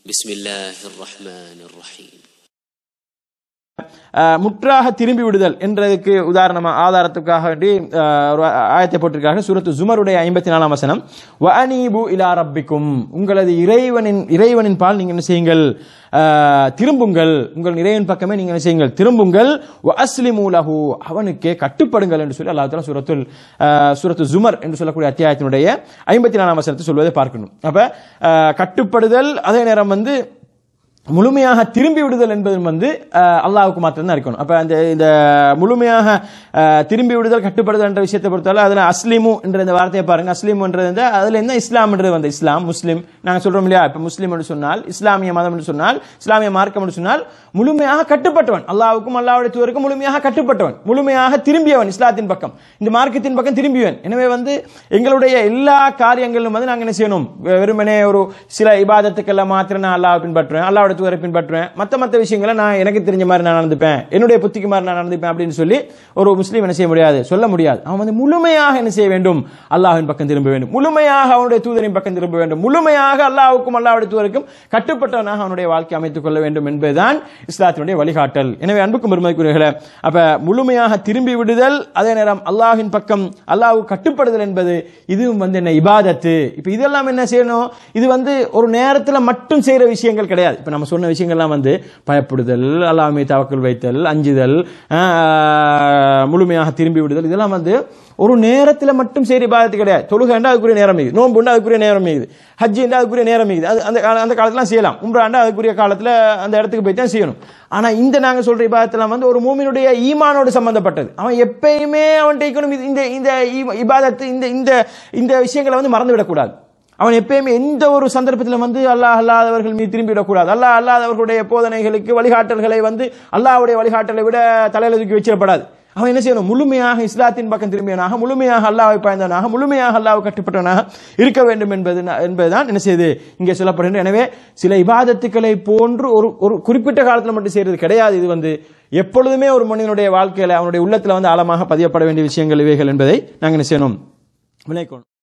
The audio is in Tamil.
بسم الله الرحمن الرحيم அஹ், முற்றாக திரும்பி விடுதல் என்றதுக்கு உதாரணமா ஆதாரத்துக்காக வேண்டி அஹ், ஒரு ஆயத்தை போட்டிருக்காங்க சூரத்து ஜுமருடைய ஐம்பத்தி நாலாம் வசனம் வஅனீபு இலா ரப்பிக்கும் உங்களது இறைவனின் இறைவனின் பால் நீங்கள் என்ன செய்யுங்கள் அஹ், திரும்புங்கள் உங்கள் இறைவன் பக்கமே நீங்கள் என்ன செய்யுங்கள் திரும்புங்கள் அஸ்லிமு லஹு அவனுக்கே கட்டுப்படுங்கள் என்று சொல்லி அல்லாஹ் தஆலா சூரத்துல் அஹ், சூரத்து ஜுமர் என்று சொல்லக்கூடிய அத்தியாயத்தினுடைய ஐம்பத்தி நாலாம் வசனத்தை சொல்வதை பார்க்கணும் அப்ப அஹ், கட்டுப்படுதல் அதே நேரம் வந்து முழுமையாக திரும்பி விடுதல் என்பது வந்து அஹ், அல்லாஹ்வுக்கு மாத்திரம் தான் இருக்கணும் அப்ப அந்த இந்த முழுமையாக அஹ், திரும்பி விடுதல் கட்டுப்படுதல் என்ற விஷயத்தை பொறுத்தவரை அதுல அஸ்லிமு என்ற இந்த வார்த்தையை பாருங்க அஸ்லிமுன்றது வந்து அதுல என்ன இஸ்லாம்ன்றது வந்து இஸ்லாம் முஸ்லிம் நாங்க சொல்றோம் இல்லையா இப்ப முஸ்லிம் என்று சொன்னால் இஸ்லாமிய மதம் என்று சொன்னால் இஸ்லாமிய மார்க்கம் என்று சொன்னால் முழுமையாக கட்டுப்பட்டவன் அல்லாஹ்வுக்கும் அல்லாஹ்வுடைய தூதருக்கும் முழுமையாக கட்டுப்பட்டவன் முழுமையாக திரும்பியவன் இஸ்லாத்தின் பக்கம் இந்த மார்க்கத்தின் பக்கம் திரும்பியவன் எனவே வந்து எங்களுடைய எல்லா காரியங்களிலும் வந்து நாங்க என்ன செய்யணும் வெ- வெறுமனே ஒரு சில இபாதத்துக்கெல்லாம் மாத்திரம் நான் அல்லாஹ் பின்பற்றுவேன் அல்லாஹ்வுடைய தூதரை பின்பற்றுவேன் மத்த மத்த விஷயங்களை நான் எனக்கு தெரிஞ்ச மாதிரி நான் நடந்துப்பேன் என்னுடைய புத்திக்கு மாதிரி நான் நடந்துப்பேன் அப்படின்னு சொல்லி ஒரு முஸ்லீம் என்ன செய்ய முடியாது சொல்ல முடியாது அவன் வந்து முழுமையாக என்ன செய்ய வேண்டும் அல்லாஹ்வின் பக்கம் திரும்ப வேண்டும் முழுமையாக அவனுடைய தூதரின் பக்கம் திரும்ப வேண்டும் முழுமையாக அல்லாஹ்வுக்கும் அல்லாஹ்வுடைய தூதருக்கும் கட்டுப்பட்டவனாக அவனுடைய வாழ்க்கை அமைத்துக் கொள்ள வேண்டும் என்பதுதான் இஸ்லாத்தினுடைய வழிகாட்டல் எனவே அன்புக்கும் பெருமதிக்குரியர்களே அப்ப முழுமையாக திரும்பி விடுதல் அதே நேரம் அல்லாஹ்வின் பக்கம் அல்லாஹ் கட்டுப்படுதல் என்பது இதுவும் வந்து என்ன இபாதத்து இப்ப இதெல்லாம் என்ன செய்யணும் இது வந்து ஒரு நேரத்துல மட்டும் செய்யற விஷயங்கள் கிடையாது இப்ப நம்ம சொன்ன விஷயங்கள்லாம் வந்து பயப்படுதல் அல்லாஹ் மீது தவக்கல் வைத்தல் அஞ்சுதல் ஆஹ், முழுமையாக திரும்பி விடுதல் இதெல்லாம் வந்து ஒரு நேரத்துல மட்டும் செய்யற இபாதத்து கிடையாது தொழுகைண்டா அதுக்குரிய நேரம் இருக்குது நோன்புண்டா அதுக்குரிய நேரம் இருக்குது ஹஜ்ஜிண்டா அதுக்குரிய நேரம் இருக்குது அது அந்த கால- அந்த காலத்துல செய்யலாம் உம்ராண்டா அதுக்குரிய காலத்துல அந்த இடத்துக்கு போய் தான் செய்யணும் ஆனா இந்த நாங்க சொல்ற இபாதத்தெல்லாம் வந்து ஒரு மூமினுடைய ஈமானோடு சம்பந்தப்பட்டது அவன் எப்பயுமே அவன் டேக்கணும் இந்த இந்த ஈ- இபாதத்து இந்த இந்த இந்த விஷயங்களை வந்து மறந்து விடக்கூடாது அவன் எப்பயுமே எந்த ஒரு சந்தர்ப்பத்திலும் வந்து அல்லாஹ் அல்லாதவர்கள் மீது திரும்பி விடக்கூடாது அல்லாஹ் அல்லாதவர்களுடைய போதனைகளுக்கு வழிகாட்டல்களை வந்து அல்லாஹ்வுடைய வழிகாட்டலை விட தலையில தூக்கி வச்சிடப்படாது அவன் என்ன செய்யணும் முழுமையாக இஸ்லாத்தின் பக்கம் திரும்பியவனாக முழுமையாக அல்லாஹ்வை பாய்ந்தவனாக முழுமையாக அல்லாஹ் கட்டுப்பட்டவனாக இருக்க வேண்டும் என்பது என்பதுதான் என்ன செய்யுது இங்கே சொல்லப்படுகின்ற எனவே சில இபாதத்துக்களை போன்று ஒரு ஒரு குறிப்பிட்ட காலத்தில் மட்டும் செய்யறது கிடையாது இது வந்து எப்பொழுதுமே ஒரு மனிதனுடைய வாழ்க்கையில அவனுடைய உள்ளத்துல வந்து ஆழமாக பதியப்பட வேண்டிய விஷயங்கள் இவைகள் என்பதை நாங்கள் என்ன செய்யணும் விளைக்கணும்